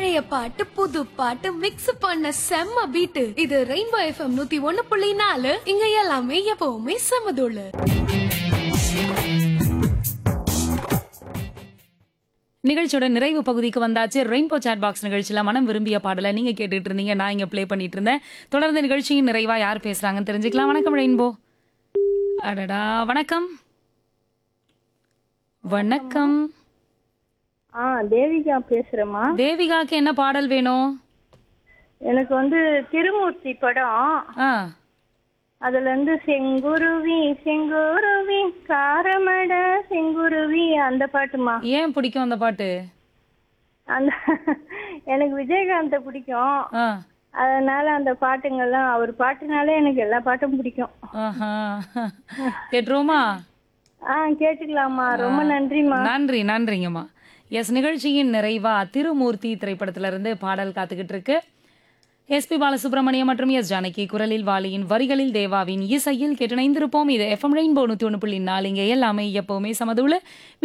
பழைய பாட்டு புது பாட்டு மிக்ஸ் பண்ண செம்ம பீட்டு இது ரெயின்போ எஃப்எம் நூத்தி ஒன்னு புள்ளி நாலு இங்க எல்லாமே எப்பவுமே செமதுள்ளு நிகழ்ச்சியோட நிறைவு பகுதிக்கு வந்தாச்சு ரெயின்போ சாட் பாக்ஸ் நிகழ்ச்சியில மனம் விரும்பிய பாடலை நீங்க கேட்டுட்டு இருந்தீங்க நான் இங்க ப்ளே பண்ணிட்டு இருந்தேன் தொடர்ந்து நிகழ்ச்சியின் நிறைவா யார் பேசுறாங்கன்னு தெரிஞ்சுக்கலாம் வணக்கம் ரெயின்போ அடடா வணக்கம் வணக்கம் ஆ தேவிகா பேசுறேம்மா தேவிகாக்கு என்ன பாடல் வேணும் எனக்கு வந்து திருமூர்த்தி படம் ஆ அதுல இருந்து செங்குருவி செங்குருவி காரமட செங்குருவி அந்த பாட்டுமா ஏன் பிடிக்கும் அந்த பாட்டு அந்த எனக்கு விஜயகாந்த பிடிக்கும் ஆ அதனால அந்த பாட்டுங்கெல்லாம் அவர் பாட்டுனாலே எனக்கு எல்லா பாட்டும் பிடிக்கும் ஆஹா கேட்டுருவோமா ஆ கேட்டுக்கலாமா ரொம்ப நன்றிம்மா நன்றி நன்றிங்கம்மா எஸ் நிகழ்ச்சியின் நிறைவா திருமூர்த்தி திரைப்படத்துல இருந்து பாடல் காத்துக்கிட்டு இருக்கு எஸ்பி பாலசுப்ரமணியம் மற்றும் எஸ் ஜானகி குரலில் வாலியின் வரிகளில் தேவாவின் இசையில் கேட்டிணைந்திருப்போம் இது எஃப்எம் ரெயின்போ நூற்றி ஒன்று புள்ளி நாலு இங்கே எல்லாமே எப்பவுமே சமதுள்ள